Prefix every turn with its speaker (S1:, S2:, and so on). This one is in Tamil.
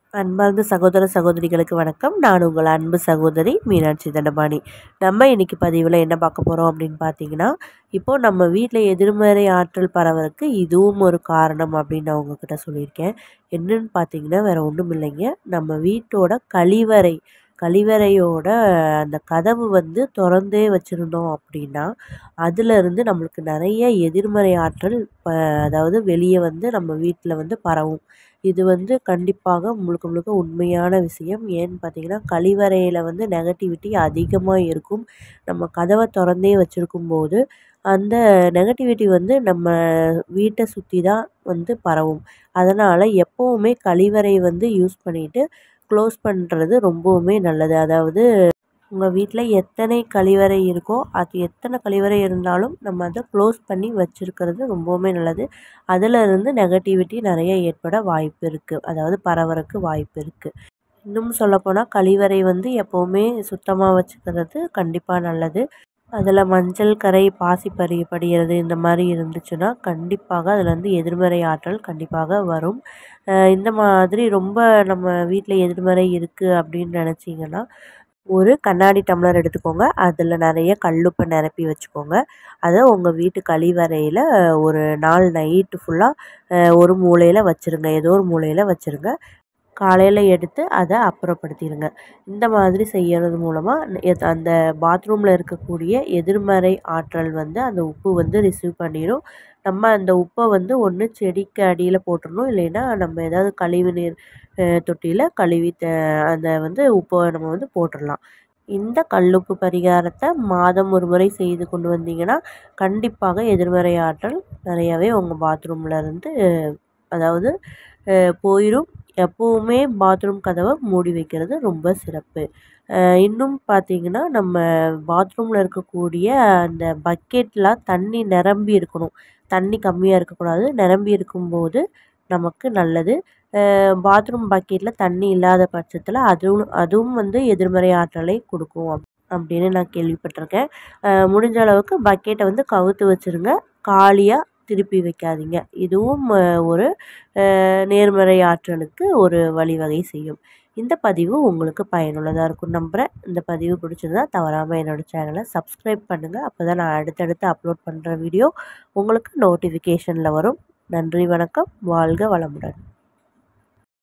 S1: அன்பார்ந்த சகோதர சகோதரிகளுக்கு வணக்கம் நான் உங்கள் அன்பு சகோதரி மீனாட்சி தண்டபாணி நம்ம இன்னைக்கு பதிவில் என்ன பார்க்க போகிறோம் அப்படின்னு பார்த்தீங்கன்னா இப்போது நம்ம வீட்டில் எதிர்மறை ஆற்றல் பரவறதுக்கு இதுவும் ஒரு காரணம் அப்படின்னு நான் உங்ககிட்ட சொல்லியிருக்கேன் என்னன்னு பார்த்தீங்கன்னா வேறு ஒன்றும் இல்லைங்க நம்ம வீட்டோட கழிவறை கழிவறையோட அந்த கதவு வந்து திறந்தே வச்சுருந்தோம் அப்படின்னா அதிலிருந்து நம்மளுக்கு நிறைய எதிர்மறை ஆற்றல் ப அதாவது வெளியே வந்து நம்ம வீட்டில் வந்து பரவும் இது வந்து கண்டிப்பாக முழுக்க முழுக்க உண்மையான விஷயம் ஏன்னு பார்த்தீங்கன்னா கழிவறையில் வந்து நெகட்டிவிட்டி அதிகமாக இருக்கும் நம்ம கதவை திறந்தே வச்சுருக்கும்போது அந்த நெகட்டிவிட்டி வந்து நம்ம வீட்டை சுற்றி தான் வந்து பரவும் அதனால் எப்போவுமே கழிவறை வந்து யூஸ் பண்ணிவிட்டு க்ளோஸ் பண்ணுறது ரொம்பவுமே நல்லது அதாவது உங்கள் வீட்டில் எத்தனை கழிவறை இருக்கோ அது எத்தனை கழிவறை இருந்தாலும் நம்ம அதை க்ளோஸ் பண்ணி வச்சுருக்கிறது ரொம்பவுமே நல்லது அதில் இருந்து நெகட்டிவிட்டி நிறைய ஏற்பட வாய்ப்பு இருக்குது அதாவது பரவறக்கு வாய்ப்பு இருக்குது இன்னும் சொல்லப்போனால் கழிவறை வந்து எப்போவுமே சுத்தமாக வச்சுக்கிறது கண்டிப்பாக நல்லது அதில் மஞ்சள் கரை பாசி பறி படிகிறது இந்த மாதிரி இருந்துச்சுன்னா கண்டிப்பாக அதில் வந்து எதிர்மறை ஆற்றல் கண்டிப்பாக வரும் இந்த மாதிரி ரொம்ப நம்ம வீட்டில் எதிர்மறை இருக்குது அப்படின்னு நினச்சிங்கன்னா ஒரு கண்ணாடி டம்ளர் எடுத்துக்கோங்க அதில் நிறைய கல்லுப்பை நிரப்பி வச்சுக்கோங்க அதை உங்கள் வீட்டு கழிவறையில் ஒரு நாள் நைட்டு ஃபுல்லாக ஒரு மூலையில் வச்சுருங்க ஏதோ ஒரு மூலையில் வச்சுருங்க காலையில் எடுத்து அதை அப்புறப்படுத்திடுங்க இந்த மாதிரி செய்கிறது மூலமாக அந்த பாத்ரூமில் இருக்கக்கூடிய எதிர்மறை ஆற்றல் வந்து அந்த உப்பு வந்து ரிசீவ் பண்ணிடும் நம்ம அந்த உப்பை வந்து ஒன்று செடிக்கு அடியில் போட்டுடணும் இல்லைன்னா நம்ம ஏதாவது கழிவு நீர் தொட்டியில் கழுவி அதை வந்து உப்பை நம்ம வந்து போட்டுடலாம் இந்த கல்லுப்பு பரிகாரத்தை மாதம் ஒரு முறை செய்து கொண்டு வந்தீங்கன்னா கண்டிப்பாக எதிர்மறை ஆற்றல் நிறையாவே உங்கள் பாத்ரூமில் இருந்து அதாவது போயிடும் எப்போவுமே பாத்ரூம் கதவை மூடி வைக்கிறது ரொம்ப சிறப்பு இன்னும் பார்த்திங்கன்னா நம்ம பாத்ரூமில் இருக்கக்கூடிய அந்த பக்கெட்லாம் தண்ணி நிரம்பி இருக்கணும் தண்ணி கம்மியாக இருக்கக்கூடாது நிரம்பி இருக்கும்போது நமக்கு நல்லது பாத்ரூம் பக்கெட்டில் தண்ணி இல்லாத பட்சத்தில் அதுவும் அதுவும் வந்து எதிர்மறை ஆற்றலை கொடுக்கும் அப்படின்னு நான் கேள்விப்பட்டிருக்கேன் முடிஞ்ச அளவுக்கு பக்கெட்டை வந்து கவுத்து வச்சுருங்க காலியாக திருப்பி வைக்காதீங்க இதுவும் ஒரு நேர்மறை ஆற்றலுக்கு ஒரு வழிவகை செய்யும் இந்த பதிவு உங்களுக்கு பயனுள்ளதாக இருக்கும் நம்புகிறேன் இந்த பதிவு பிடிச்சிருந்தா தவறாமல் என்னோடய சேனலை சப்ஸ்கிரைப் பண்ணுங்கள் அப்போ தான் நான் அடுத்தடுத்து அப்லோட் பண்ணுற வீடியோ உங்களுக்கு நோட்டிஃபிகேஷனில் வரும் நன்றி வணக்கம் வாழ்க வளமுடன்